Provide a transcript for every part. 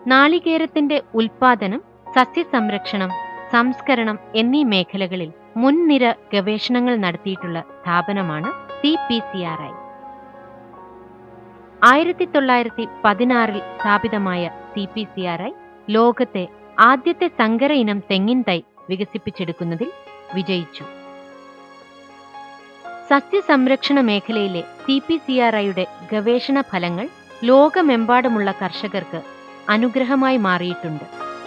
നാളികേരത്തിന്റെ ഉൽപാദനം സസ്യസംരക്ഷണം സംസ്കരണം എന്നീ മേഖലകളിൽ മുൻനിര ഗവേഷണങ്ങൾ നടത്തിയിട്ടുള്ള സ്ഥാപനമാണ് C P C R I ആയിരത്തി തൊള്ളായിരത്തി പതിനാറിൽ സ്ഥാപിതമായ C P C R I ലോകത്തെ ആദ്യത്തെ സങ്കര ഇനം തെങ്ങിൻ തൈ വികസിപ്പിച്ചെടുക്കുന്നതിൽ വിജയിച്ചു സസ്യസംരക്ഷണ മേഖലയിലെ സി പി സി ആർ ഐയുടെ ഗവേഷണ ഫലങ്ങൾ ലോകമെമ്പാടുമുള്ള കർഷകർക്ക് അനുഗ്രഹമായി മാറിയിട്ടുണ്ട്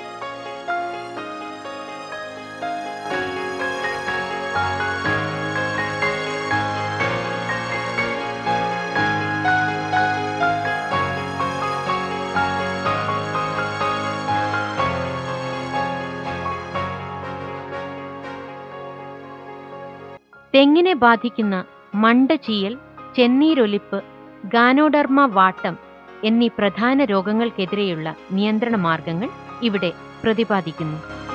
തെങ്ങിനെ ബാധിക്കുന്ന മണ്ടചീയൽ ചെന്നീരൊലിപ്പ് ഗാനോഡർമ വാട്ടം എന്നീ പ്രധാന രോഗങ്ങൾക്കെതിരെയുള്ള നിയന്ത്രണ മാർഗങ്ങൾ ഇവിടെ പ്രതിപാദിക്കുന്നു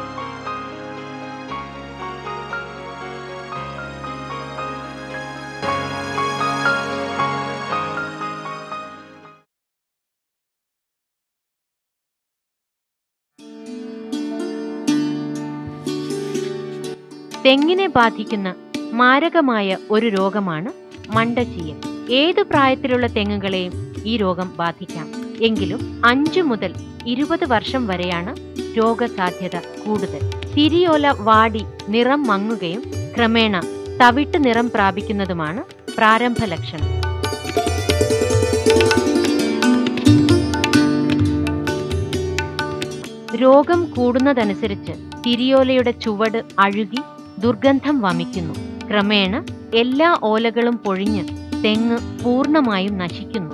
തെങ്ങിനെ ബാധിക്കുന്ന മാരകമായ ഒരു രോഗമാണ് മണ്ടചീയൽ ഏതു പ്രായത്തിലുള്ള തെങ്ങുകളെയും ഈ രോഗം ബാധിക്കാം എങ്കിലും അഞ്ചു മുതൽ ഇരുപത് വർഷം വരെയാണ് രോഗസാധ്യത കൂടുതൽ തിരിയോല വാടി നിറം മങ്ങുകയും ക്രമേണ തവിട്ട് നിറം പ്രാപിക്കുന്നതുമാണ് പ്രാരംഭ ലക്ഷണം രോഗം കൂടുന്നതനുസരിച്ച് തിരിയോലയുടെ ചുവട് അഴുകി ദുർഗന്ധം വമിക്കുന്നു ക്രമേണ എല്ലാ ഓലകളും പൊഴിഞ്ഞ് തെങ്ങ് പൂർണ്ണമായും നശിക്കുന്നു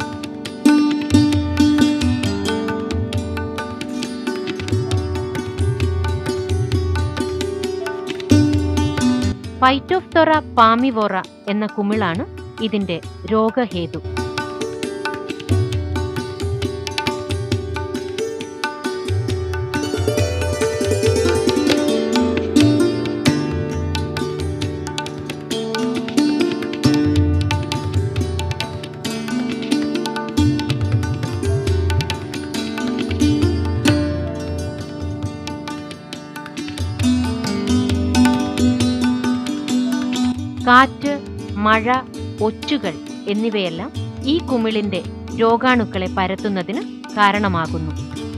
ഫൈറ്റോഫ്തൊറ പാമിവോറ എന്ന കുമിളാണ് ഇതിന്റെ രോഗഹേതു കാറ്റ് മഴ ഒച്ചുകൾ എന്നിവയെല്ലാം ഈ കുമിളിന്റെ രോഗാണുക്കളെ പരത്തുന്നതിന് കാരണമാകുന്നു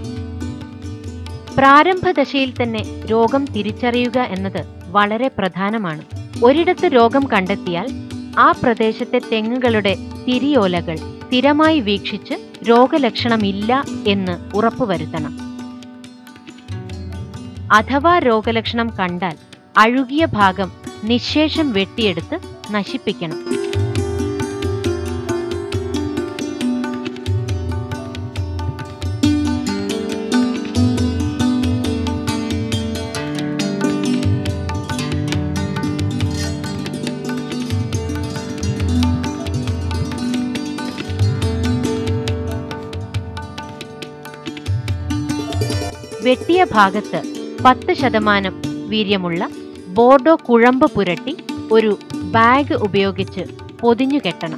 പ്രാരംഭദശയിൽ തന്നെ രോഗം തിരിച്ചറിയുക എന്നത് വളരെ പ്രധാനമാണ് ഒരിടത്ത് രോഗം കണ്ടെത്തിയാൽ ആ പ്രദേശത്തെ തെങ്ങുകളുടെ തിരിയോലകൾ സ്ഥിരമായി വീക്ഷിച്ച് രോഗലക്ഷണമില്ല എന്ന് ഉറപ്പുവരുത്തണം അഥവാ രോഗലക്ഷണം കണ്ടാൽ അഴുകിയ ഭാഗം നിശേഷം വെട്ടിയെടുത്ത് നശിപ്പിക്കണം വെട്ടിയ ഭാഗത്ത് പത്ത് ശതമാനം വീര്യമുള്ള ബോർഡോ കുഴമ്പ് പുരട്ടി ഒരു ബാഗ് ഉപയോഗിച്ച് പൊതിഞ്ഞു കെട്ടണം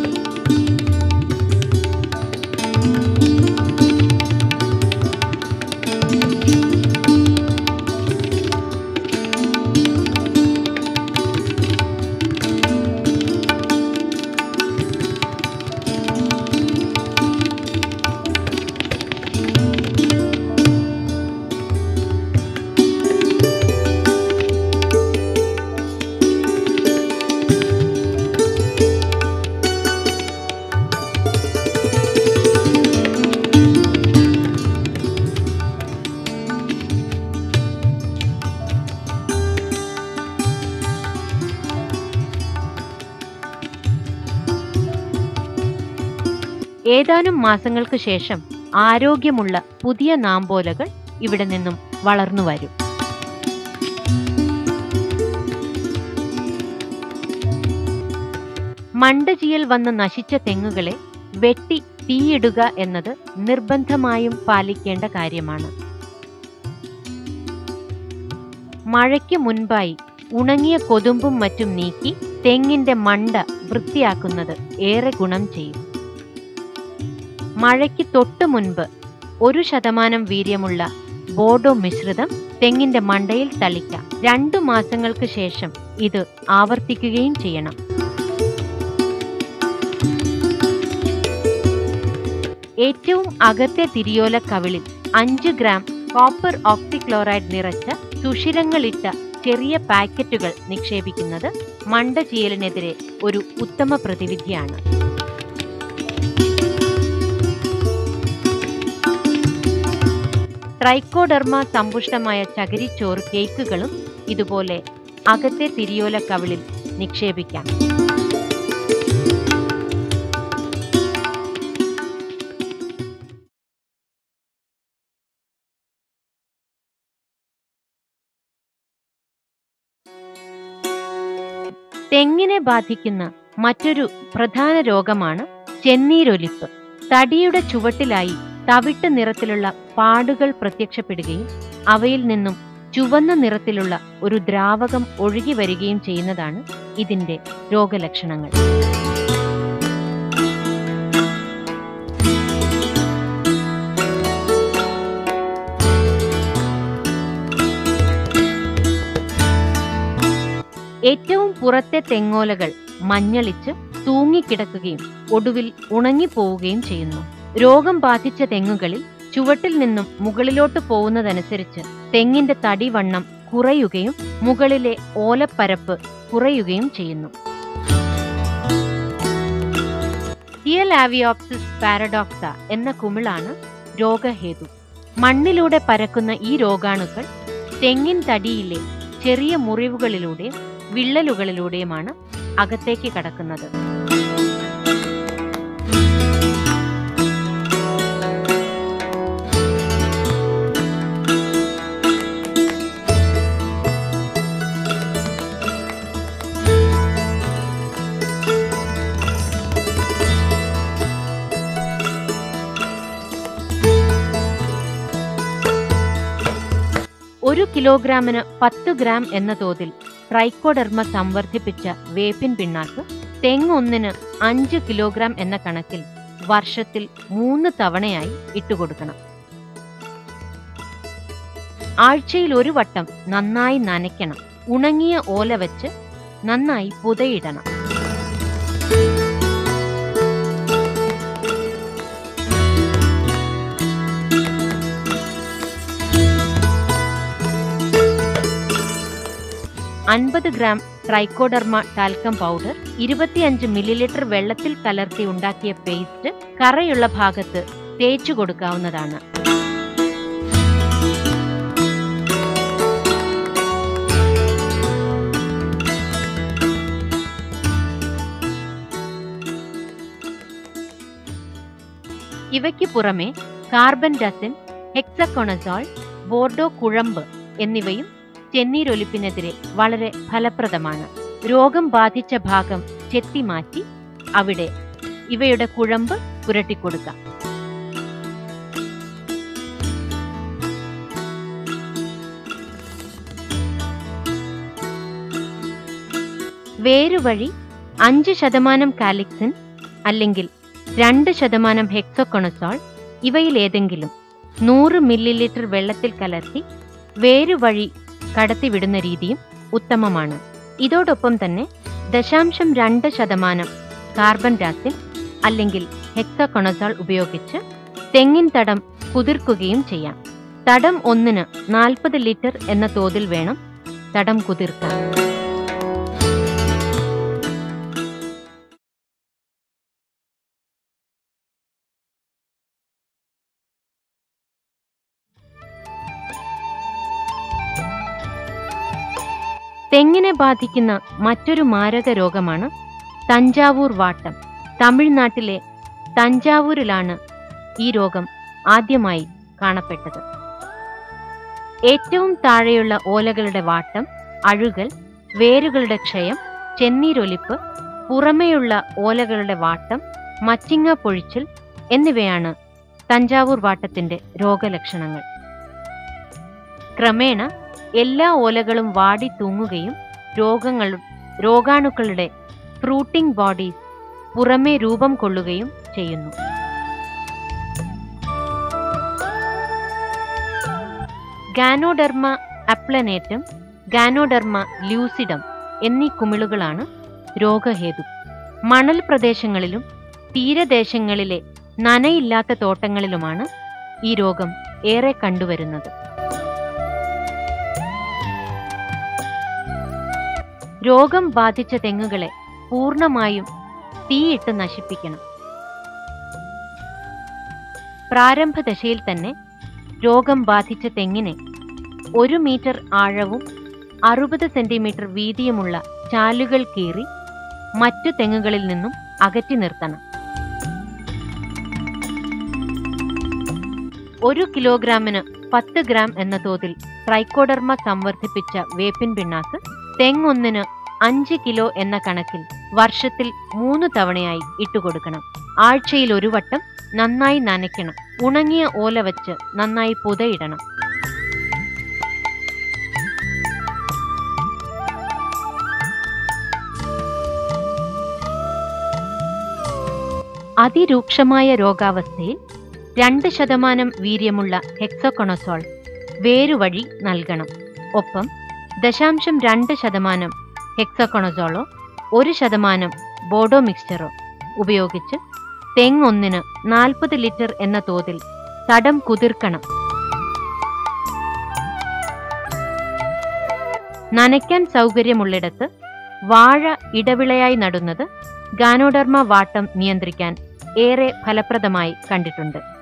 ഏതാനും മാസങ്ങൾക്ക് ശേഷം ആരോഗ്യമുള്ള പുതിയ നാമ്പോലകൾ ഇവിടെ നിന്നും വളർന്നു വരും മണ്ടചിയൽ വന്ന് നശിച്ച തെങ്ങുകളെ വെട്ടി തീയിടുക എന്നത് നിർബന്ധമായും പാലിക്കേണ്ട കാര്യമാണ് മഴയ്ക്ക് മുൻപായി ഉണങ്ങിയ കൊതുമ്പും മറ്റും നീക്കി തെങ്ങിന്റെ മണ്ട വൃത്തിയാക്കുന്നത് ഏറെ ഗുണം ചെയ്യും മഴയ്ക്ക് തൊട്ടു മുൻപ് ഒരു ശതമാനം വീര്യമുള്ള ബോർഡോ മിശ്രിതം തെങ്ങിന്റെ മണ്ടയിൽ തളിക്കാം രണ്ടു മാസങ്ങൾക്ക് ശേഷം ഇത് ആവർത്തിക്കുകയും ചെയ്യണം ഏറ്റവും അകത്തെ തിരിയോല കവിളിൽ അഞ്ച് ഗ്രാം കോപ്പർ ഓക്സിക്ലോറൈഡ് നിറച്ച സുഷിരങ്ങളിട്ട ചെറിയ പാക്കറ്റുകൾ നിക്ഷേപിക്കുന്നത് മണ്ടചീയലിനെതിരെ ഒരു ഉത്തമ പ്രതിവിധിയാണ് ട്രൈക്കോഡെർമ സമ്പുഷ്ടമായ ചകിരിച്ചോറ് കേക്കുകളും ഇതുപോലെ അകത്തെ തിരിയോല കവിളിൽ നിക്ഷേപിക്കാം തെങ്ങിനെ ബാധിക്കുന്ന മറ്റൊരു പ്രധാന രോഗമാണ് ചെന്നീരൊലിപ്പ് തടിയുടെ ചുവട്ടിലായി തവിട്ട് നിറത്തിലുള്ള പാടുകൾ പ്രത്യക്ഷപ്പെടുകയും അവയിൽ നിന്നും ചുവന്ന നിറത്തിലുള്ള ഒരു ദ്രാവകം ഒഴുകി വരികയും ചെയ്യുന്നതാണ് ഇതിന്റെ രോഗലക്ഷണങ്ങൾ ഏറ്റവും പുറത്തെ തെങ്ങോലകൾ മഞ്ഞളിച്ച് തൂങ്ങിക്കിടക്കുകയും ഒടുവിൽ ഉണങ്ങിപ്പോവുകയും ചെയ്യുന്നു രോഗം ബാധിച്ച തെങ്ങുകളിൽ ചുവട്ടിൽ നിന്നും മുകളിലോട്ട് പോകുന്നതനുസരിച്ച് തെങ്ങിന്റെ തടിവണ്ണം കുറയുകയും മുകളിലെ ഓലപ്പരപ്പ് കുറയുകയും ചെയ്യുന്നു ടിയലാവിയോപ്സിസ് പാരഡോക്സ എന്ന കുമിളാണ് രോഗഹേതു മണ്ണിലൂടെ പരക്കുന്ന ഈ രോഗാണുക്കൾ തെങ്ങിൻ തടിയിലെ ചെറിയ മുറിവുകളിലൂടെയും വിള്ളലുകളിലൂടെയുമാണ് അകത്തേക്ക് കടക്കുന്നത് ഒരു കിലോഗ്രാമിന് പത്ത് ഗ്രാം എന്ന തോതിൽ ട്രൈക്കോഡെർമ സംവർദ്ധിപ്പിച്ച വേപ്പിൻ പിണ്ണാക്ക് തെങ്ങ് ഒന്നിന് അഞ്ച് കിലോഗ്രാം എന്ന കണക്കിൽ വർഷത്തിൽ മൂന്ന് തവണയായി ഇട്ടുകൊടുക്കണം ആഴ്ചയിൽ ഒരു വട്ടം നന്നായി നനയ്ക്കണം ഉണങ്ങിയ ഓല വെച്ച് നന്നായി പുതയിടണം അൻപത് ഗ്രാം ട്രൈക്കോഡർമ ടാൽക്കം പൗഡർ ഇരുപത്തിയഞ്ച് മില്ലിലിറ്റർ വെള്ളത്തിൽ കലർത്തി ഉണ്ടാക്കിയ പേസ്റ്റ് കറയുള്ള ഭാഗത്ത് തേച്ചു കൊടുക്കാവുന്നതാണ് ഇവയ്ക്ക് പുറമെ കാർബൻ ഡസിൻ ഹെക്സകൊണസോൾ ബോർഡോ കുഴമ്പ് എന്നിവയും ചെന്നീരൊലിപ്പിനെതിരെ വളരെ ഫലപ്രദമാണ് രോഗം ബാധിച്ച ഭാഗം ചെത്തിമാറ്റി അവിടെ ഇവയുടെ കുഴമ്പ് പുരട്ടിക്കൊടുക്കാം വേരുവഴി അഞ്ച് ശതമാനം കാലിക്സിൻ അല്ലെങ്കിൽ രണ്ട് ശതമാനം ഹെക്സോകൊണസോൾ ഇവയിലേതെങ്കിലും നൂറ് മില്ലിലിറ്റർ വെള്ളത്തിൽ കലർത്തി വേരുവഴി കടത്തിവിടുന്ന രീതിയും ഉത്തമമാണ് ഇതോടൊപ്പം തന്നെ ദശാംശം രണ്ട് ശതമാനം കാർബൺ ഡാസിൻ അല്ലെങ്കിൽ ഹെക്സകൊണസോൾ ഉപയോഗിച്ച് തെങ്ങിൻ തടം കുതിർക്കുകയും ചെയ്യാം തടം ഒന്നിന് നാൽപ്പത് ലിറ്റർ എന്ന തോതിൽ വേണം തടം കുതിർക്കാൻ തെങ്ങിനെ ബാധിക്കുന്ന മറ്റൊരു മാരക രോഗമാണ് തഞ്ചാവൂർ വാട്ടം തമിഴ്നാട്ടിലെ തഞ്ചാവൂരിലാണ് ഈ രോഗം ആദ്യമായി കാണപ്പെട്ടത് ഏറ്റവും താഴെയുള്ള ഓലകളുടെ വാട്ടം അഴുകൽ വേരുകളുടെ ക്ഷയം ചെന്നീരൊലിപ്പ് പുറമേയുള്ള ഓലകളുടെ വാട്ടം മച്ചിങ്ങ പൊഴിച്ചിൽ എന്നിവയാണ് തഞ്ചാവൂർ വാട്ടത്തിന്റെ രോഗലക്ഷണങ്ങൾ ക്രമേണ എല്ലാ ഓലകളും വാടി തൂങ്ങുകയും രോഗങ്ങളും രോഗാണുക്കളുടെ ഫ്രൂട്ടിംഗ് ബോഡീസ് പുറമേ രൂപം കൊള്ളുകയും ചെയ്യുന്നു ഗാനോഡെർമ അപ്ലനേറ്റം ഗാനോഡെർമ ലൂസിഡം എന്നീ കുമിളുകളാണ് രോഗഹേതു മണൽ പ്രദേശങ്ങളിലും തീരദേശങ്ങളിലെ നനയില്ലാത്ത തോട്ടങ്ങളിലുമാണ് ഈ രോഗം ഏറെ കണ്ടുവരുന്നത് രോഗം ബാധിച്ച തെങ്ങുകളെ പൂർണ്ണമായും തീയിട്ട് നശിപ്പിക്കണം പ്രാരംഭ ദശയിൽ തന്നെ രോഗം ബാധിച്ച തെങ്ങിനെ ഒരു മീറ്റർ ആഴവും അറുപത് സെന്റിമീറ്റർ വീതിയുമുള്ള ചാലുകൾ കീറി മറ്റു തെങ്ങുകളിൽ നിന്നും അകറ്റി നിർത്തണം ഒരു കിലോഗ്രാമിന് പത്ത് ഗ്രാം എന്ന തോതിൽ ട്രൈക്കോഡർമ സംവർദ്ധിപ്പിച്ച വേപ്പിൻ പിണ്ണാക്ക് തെങ്ങൊന്നിന് അഞ്ച് കിലോ എന്ന കണക്കിൽ വർഷത്തിൽ മൂന്ന് തവണയായി ഇട്ടുകൊടുക്കണം ആഴ്ചയിൽ ഒരു വട്ടം നന്നായി നനയ്ക്കണം ഉണങ്ങിയ ഓല വച്ച് നന്നായി പുതയിടണം അതിരൂക്ഷമായ രോഗാവസ്ഥയിൽ രണ്ട് ശതമാനം വീര്യമുള്ള ഹെക്സോകൊണസോൾ വേരുവഴി നൽകണം ഒപ്പം ദശാംശം രണ്ട് ശതമാനം ഹെക്സോകൊണസോളോ ഒരു ശതമാനം ബോഡോ മിക്സ്ചറോ ഉപയോഗിച്ച് തെങ്ങൊന്നിന് നാൽപ്പത് ലിറ്റർ എന്ന തോതിൽ തടം കുതിർക്കണം നനയ്ക്കാൻ സൗകര്യമുള്ളിടത്ത് വാഴ ഇടവിളയായി നടുന്നത് ഗാനോഡർമ വാട്ടം നിയന്ത്രിക്കാൻ ഏറെ ഫലപ്രദമായി കണ്ടിട്ടുണ്ട്